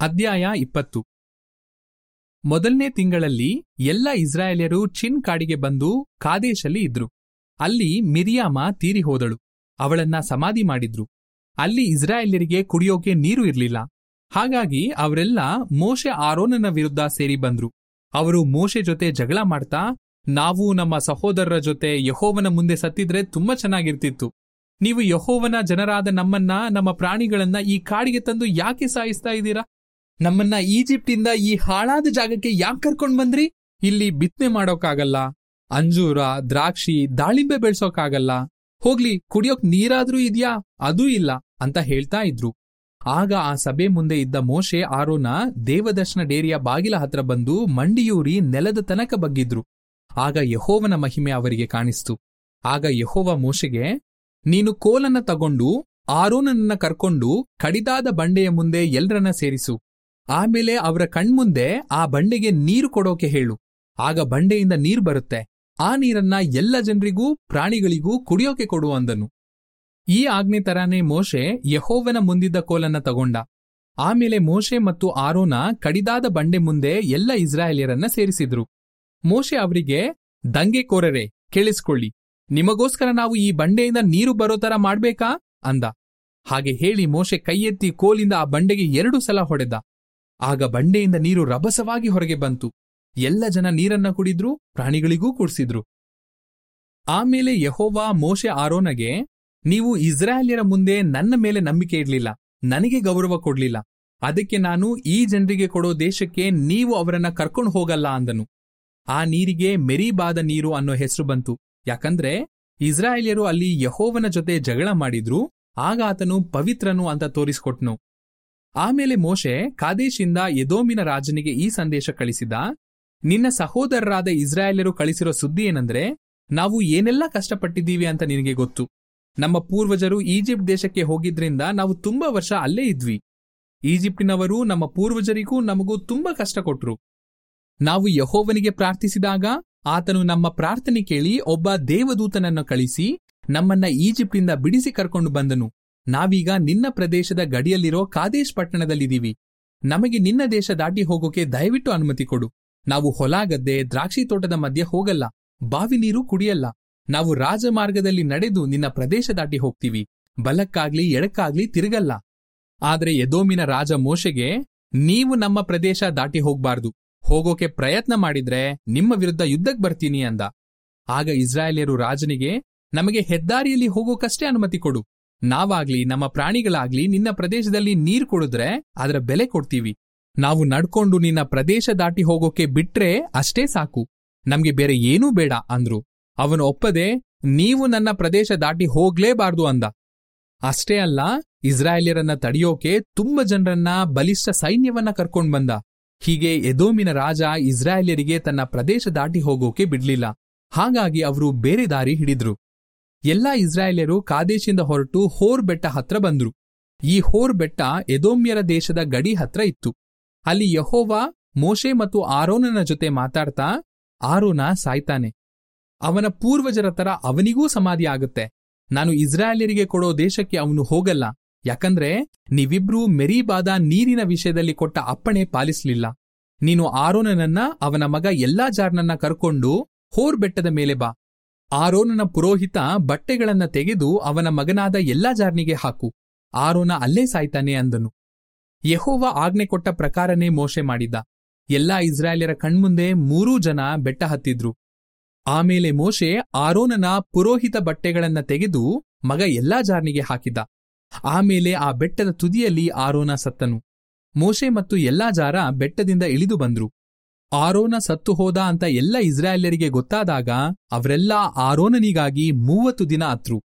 ಅಧ್ಯಾಯ ಇಪ್ಪತ್ತು ಮೊದಲನೇ ತಿಂಗಳಲ್ಲಿ ಎಲ್ಲ ಇಸ್ರಾಯೇಲ್ಯರು ಚಿನ್ ಕಾಡಿಗೆ ಬಂದು ಕಾದೇಶಲ್ಲಿ ಇದ್ರು ಅಲ್ಲಿ ಮಿರಿಯಾಮ ತೀರಿ ಹೋದಳು ಅವಳನ್ನ ಸಮಾಧಿ ಮಾಡಿದ್ರು ಅಲ್ಲಿ ಇಸ್ರಾಯೇಲ್ಯರಿಗೆ ಕುಡಿಯೋಕೆ ನೀರು ಇರ್ಲಿಲ್ಲ ಹಾಗಾಗಿ ಅವರೆಲ್ಲ ಮೋಶೆ ಆರೋನನ ವಿರುದ್ಧ ಸೇರಿ ಬಂದ್ರು ಅವರು ಮೋಶೆ ಜೊತೆ ಜಗಳ ಮಾಡ್ತಾ ನಾವು ನಮ್ಮ ಸಹೋದರರ ಜೊತೆ ಯಹೋವನ ಮುಂದೆ ಸತ್ತಿದ್ರೆ ತುಂಬಾ ಚೆನ್ನಾಗಿರ್ತಿತ್ತು ನೀವು ಯಹೋವನ ಜನರಾದ ನಮ್ಮನ್ನ ನಮ್ಮ ಪ್ರಾಣಿಗಳನ್ನ ಈ ಕಾಡಿಗೆ ತಂದು ಯಾಕೆ ಸಾಯಿಸ್ತಾ ಇದ್ದೀರಾ ನಮ್ಮನ್ನ ಈಜಿಪ್ಟಿಂದ ಈ ಹಾಳಾದ ಜಾಗಕ್ಕೆ ಯಾಕೆ ಕರ್ಕೊಂಡ್ ಬಂದ್ರಿ ಇಲ್ಲಿ ಬಿತ್ತನೆ ಮಾಡೋಕ್ಕಾಗಲ್ಲ ಅಂಜೂರ ದ್ರಾಕ್ಷಿ ದಾಳಿಂಬೆ ಬೆಳ್ಸೋಕ್ಕಾಗಲ್ಲ ಹೋಗ್ಲಿ ಕುಡಿಯೋಕ್ ನೀರಾದ್ರೂ ಇದ್ಯಾ ಅದೂ ಇಲ್ಲ ಅಂತ ಹೇಳ್ತಾ ಇದ್ರು ಆಗ ಆ ಸಭೆ ಮುಂದೆ ಇದ್ದ ಮೋಶೆ ಆರೋನ ದೇವದರ್ಶನ ಡೇರಿಯ ಬಾಗಿಲ ಹತ್ರ ಬಂದು ಮಂಡಿಯೂರಿ ನೆಲದ ತನಕ ಬಗ್ಗಿದ್ರು ಆಗ ಯಹೋವನ ಮಹಿಮೆ ಅವರಿಗೆ ಕಾಣಿಸ್ತು ಆಗ ಯಹೋವ ಮೋಶೆಗೆ ನೀನು ಕೋಲನ್ನ ತಗೊಂಡು ಆರೋನನ್ನ ಕರ್ಕೊಂಡು ಕಡಿದಾದ ಬಂಡೆಯ ಮುಂದೆ ಎಲ್ರನ್ನ ಸೇರಿಸು ಆಮೇಲೆ ಅವರ ಕಣ್ಮುಂದೆ ಆ ಬಂಡೆಗೆ ನೀರು ಕೊಡೋಕೆ ಹೇಳು ಆಗ ಬಂಡೆಯಿಂದ ನೀರು ಬರುತ್ತೆ ಆ ನೀರನ್ನ ಎಲ್ಲ ಜನರಿಗೂ ಪ್ರಾಣಿಗಳಿಗೂ ಕುಡಿಯೋಕೆ ಕೊಡು ಅಂದನು ಈ ಆಜ್ಞೆ ತರಾನೇ ಮೋಶೆ ಯಹೋವನ ಮುಂದಿದ್ದ ಕೋಲನ್ನ ತಗೊಂಡ ಆಮೇಲೆ ಮೋಶೆ ಮತ್ತು ಆರೋನ ಕಡಿದಾದ ಬಂಡೆ ಮುಂದೆ ಎಲ್ಲ ಇಸ್ರಾಯೇಲ್ಯರನ್ನ ಸೇರಿಸಿದ್ರು ಮೋಶೆ ಅವರಿಗೆ ದಂಗೆಕೋರರೆ ಕೇಳಿಸ್ಕೊಳ್ಳಿ ನಿಮಗೋಸ್ಕರ ನಾವು ಈ ಬಂಡೆಯಿಂದ ನೀರು ಬರೋ ತರ ಮಾಡ್ಬೇಕಾ ಅಂದ ಹಾಗೆ ಹೇಳಿ ಮೋಶೆ ಕೈಯೆತ್ತಿ ಕೋಲಿಂದ ಆ ಬಂಡೆಗೆ ಎರಡು ಸಲ ಹೊಡೆದ ಆಗ ಬಂಡೆಯಿಂದ ನೀರು ರಭಸವಾಗಿ ಹೊರಗೆ ಬಂತು ಎಲ್ಲ ಜನ ನೀರನ್ನ ಕುಡಿದ್ರು ಪ್ರಾಣಿಗಳಿಗೂ ಕುಡಿಸಿದ್ರು ಆಮೇಲೆ ಯಹೋವ ಮೋಶೆ ಆರೋನಗೆ ನೀವು ಇಸ್ರಾಯೇಲ್ಯರ ಮುಂದೆ ನನ್ನ ಮೇಲೆ ನಂಬಿಕೆ ಇಡ್ಲಿಲ್ಲ ನನಗೆ ಗೌರವ ಕೊಡ್ಲಿಲ್ಲ ಅದಕ್ಕೆ ನಾನು ಈ ಜನರಿಗೆ ಕೊಡೋ ದೇಶಕ್ಕೆ ನೀವು ಅವರನ್ನ ಕರ್ಕೊಂಡು ಹೋಗಲ್ಲ ಅಂದನು ಆ ನೀರಿಗೆ ಮೆರಿಬಾದ ನೀರು ಅನ್ನೋ ಹೆಸರು ಬಂತು ಯಾಕಂದ್ರೆ ಇಸ್ರಾಯೇಲ್ಯರು ಅಲ್ಲಿ ಯಹೋವನ ಜೊತೆ ಜಗಳ ಮಾಡಿದ್ರು ಆಗ ಆತನು ಪವಿತ್ರನು ಅಂತ ತೋರಿಸ್ಕೊಟ್ನು ಆಮೇಲೆ ಮೋಶೆ ಕಾದೇಶಿಂದ ಎದೋಮಿನ ರಾಜನಿಗೆ ಈ ಸಂದೇಶ ಕಳಿಸಿದ ನಿನ್ನ ಸಹೋದರರಾದ ಇಸ್ರಾಯೇಲ್ಯರು ಕಳಿಸಿರೋ ಸುದ್ದಿ ಏನಂದ್ರೆ ನಾವು ಏನೆಲ್ಲ ಕಷ್ಟಪಟ್ಟಿದ್ದೀವಿ ಅಂತ ನಿನಗೆ ಗೊತ್ತು ನಮ್ಮ ಪೂರ್ವಜರು ಈಜಿಪ್ಟ್ ದೇಶಕ್ಕೆ ಹೋಗಿದ್ರಿಂದ ನಾವು ತುಂಬಾ ವರ್ಷ ಅಲ್ಲೇ ಇದ್ವಿ ಈಜಿಪ್ಟಿನವರು ನಮ್ಮ ಪೂರ್ವಜರಿಗೂ ನಮಗೂ ತುಂಬಾ ಕಷ್ಟ ಕೊಟ್ರು ನಾವು ಯಹೋವನಿಗೆ ಪ್ರಾರ್ಥಿಸಿದಾಗ ಆತನು ನಮ್ಮ ಪ್ರಾರ್ಥನೆ ಕೇಳಿ ಒಬ್ಬ ದೇವದೂತನನ್ನು ಕಳಿಸಿ ನಮ್ಮನ್ನ ಈಜಿಪ್ಟಿಂದ ಬಿಡಿಸಿ ಕರ್ಕೊಂಡು ಬಂದನು ನಾವೀಗ ನಿನ್ನ ಪ್ರದೇಶದ ಗಡಿಯಲ್ಲಿರೋ ಕಾದೇಶ್ ಪಟ್ಟಣದಲ್ಲಿದ್ದೀವಿ ನಮಗೆ ನಿನ್ನ ದೇಶ ದಾಟಿ ಹೋಗೋಕೆ ದಯವಿಟ್ಟು ಅನುಮತಿ ಕೊಡು ನಾವು ಹೊಲ ಗದ್ದೆ ದ್ರಾಕ್ಷಿ ತೋಟದ ಮಧ್ಯೆ ಹೋಗಲ್ಲ ಬಾವಿ ನೀರು ಕುಡಿಯಲ್ಲ ನಾವು ರಾಜಮಾರ್ಗದಲ್ಲಿ ನಡೆದು ನಿನ್ನ ಪ್ರದೇಶ ದಾಟಿ ಹೋಗ್ತೀವಿ ಬಲಕ್ಕಾಗ್ಲಿ ಎಡಕ್ಕಾಗ್ಲಿ ತಿರುಗಲ್ಲ ಆದ್ರೆ ಯದೋಮಿನ ರಾಜ ಮೋಶೆಗೆ ನೀವು ನಮ್ಮ ಪ್ರದೇಶ ದಾಟಿ ಹೋಗ್ಬಾರ್ದು ಹೋಗೋಕೆ ಪ್ರಯತ್ನ ಮಾಡಿದ್ರೆ ನಿಮ್ಮ ವಿರುದ್ಧ ಯುದ್ಧಕ್ ಬರ್ತೀನಿ ಅಂದ ಆಗ ಇಸ್ರಾಯೇಲ್ಯರು ರಾಜನಿಗೆ ನಮಗೆ ಹೆದ್ದಾರಿಯಲ್ಲಿ ಹೋಗೋಕಷ್ಟೇ ಅನುಮತಿ ಕೊಡು ನಾವಾಗ್ಲಿ ನಮ್ಮ ಪ್ರಾಣಿಗಳಾಗ್ಲಿ ನಿನ್ನ ಪ್ರದೇಶದಲ್ಲಿ ನೀರ್ ಕೊಡಿದ್ರೆ ಅದರ ಬೆಲೆ ಕೊಡ್ತೀವಿ ನಾವು ನಡ್ಕೊಂಡು ನಿನ್ನ ಪ್ರದೇಶ ದಾಟಿ ಹೋಗೋಕೆ ಬಿಟ್ರೆ ಅಷ್ಟೇ ಸಾಕು ನಮ್ಗೆ ಬೇರೆ ಏನೂ ಬೇಡ ಅಂದ್ರು ಅವನು ಒಪ್ಪದೆ ನೀವು ನನ್ನ ಪ್ರದೇಶ ದಾಟಿ ಹೋಗ್ಲೇಬಾರ್ದು ಅಂದ ಅಷ್ಟೇ ಅಲ್ಲ ಇಸ್ರಾಯೇಲ್ಯರನ್ನ ತಡೆಯೋಕೆ ತುಂಬ ಜನರನ್ನ ಬಲಿಷ್ಠ ಸೈನ್ಯವನ್ನ ಕರ್ಕೊಂಡ್ ಬಂದ ಹೀಗೆ ಎದೋಮಿನ ರಾಜ ಇಸ್ರಾಯೇಲ್ಯರಿಗೆ ತನ್ನ ಪ್ರದೇಶ ದಾಟಿ ಹೋಗೋಕೆ ಬಿಡ್ಲಿಲ್ಲ ಹಾಗಾಗಿ ಅವರು ಬೇರೆ ದಾರಿ ಹಿಡಿದ್ರು ಎಲ್ಲಾ ಇಸ್ರಾಯೇಲ್ಯರು ಕಾದೇಶಿಂದ ಹೊರಟು ಹೋರ್ ಬೆಟ್ಟ ಹತ್ರ ಬಂದ್ರು ಈ ಹೋರ್ ಬೆಟ್ಟ ಎದೋಮ್ಯರ ದೇಶದ ಗಡಿ ಹತ್ರ ಇತ್ತು ಅಲ್ಲಿ ಯಹೋವ ಮೋಶೆ ಮತ್ತು ಆರೋನನ ಜೊತೆ ಮಾತಾಡ್ತಾ ಆರೋನ ಸಾಯ್ತಾನೆ ಅವನ ಪೂರ್ವಜರ ತರ ಅವನಿಗೂ ಸಮಾಧಿ ಆಗುತ್ತೆ ನಾನು ಇಸ್ರಾಯೇಲ್ಯರಿಗೆ ಕೊಡೋ ದೇಶಕ್ಕೆ ಅವನು ಹೋಗಲ್ಲ ಯಾಕಂದ್ರೆ ನೀವಿಬ್ರೂ ಮೆರೀಬಾದ ನೀರಿನ ವಿಷಯದಲ್ಲಿ ಕೊಟ್ಟ ಅಪ್ಪಣೆ ಪಾಲಿಸ್ಲಿಲ್ಲ ನೀನು ಆರೋನನನ್ನ ಅವನ ಮಗ ಎಲ್ಲಾ ಜಾರ್ನನ್ನ ಕರ್ಕೊಂಡು ಹೋರ್ ಬೆಟ್ಟದ ಮೇಲೆ ಬಾ ಆರೋನನ ಪುರೋಹಿತ ಬಟ್ಟೆಗಳನ್ನ ತೆಗೆದು ಅವನ ಮಗನಾದ ಎಲ್ಲಾ ಜಾರ್ನಿಗೆ ಹಾಕು ಆರೋನ ಅಲ್ಲೇ ಸಾಯ್ತಾನೆ ಅಂದನು ಯಹೋವ ಆಜ್ಞೆ ಕೊಟ್ಟ ಪ್ರಕಾರನೇ ಮೋಶೆ ಮಾಡಿದ್ದ ಎಲ್ಲಾ ಇಸ್ರಾಯೇಲ್ಯರ ಕಣ್ಮುಂದೆ ಮೂರೂ ಜನ ಬೆಟ್ಟ ಹತ್ತಿದ್ರು ಆಮೇಲೆ ಮೋಶೆ ಆರೋನನ ಪುರೋಹಿತ ಬಟ್ಟೆಗಳನ್ನ ತೆಗೆದು ಮಗ ಎಲ್ಲಾ ಜಾರ್ನಿಗೆ ಹಾಕಿದ್ದ ಆಮೇಲೆ ಆ ಬೆಟ್ಟದ ತುದಿಯಲ್ಲಿ ಆರೋನ ಸತ್ತನು ಮೋಶೆ ಮತ್ತು ಎಲ್ಲಾ ಜಾರ ಬೆಟ್ಟದಿಂದ ಇಳಿದು ಬಂದ್ರು ಆರೋನ ಸತ್ತು ಹೋದ ಅಂತ ಎಲ್ಲ ಇಸ್ರಾಯೇಲ್ಯರಿಗೆ ಗೊತ್ತಾದಾಗ ಅವರೆಲ್ಲ ಆರೋನನಿಗಾಗಿ ಮೂವತ್ತು ದಿನ ಅತ್ರು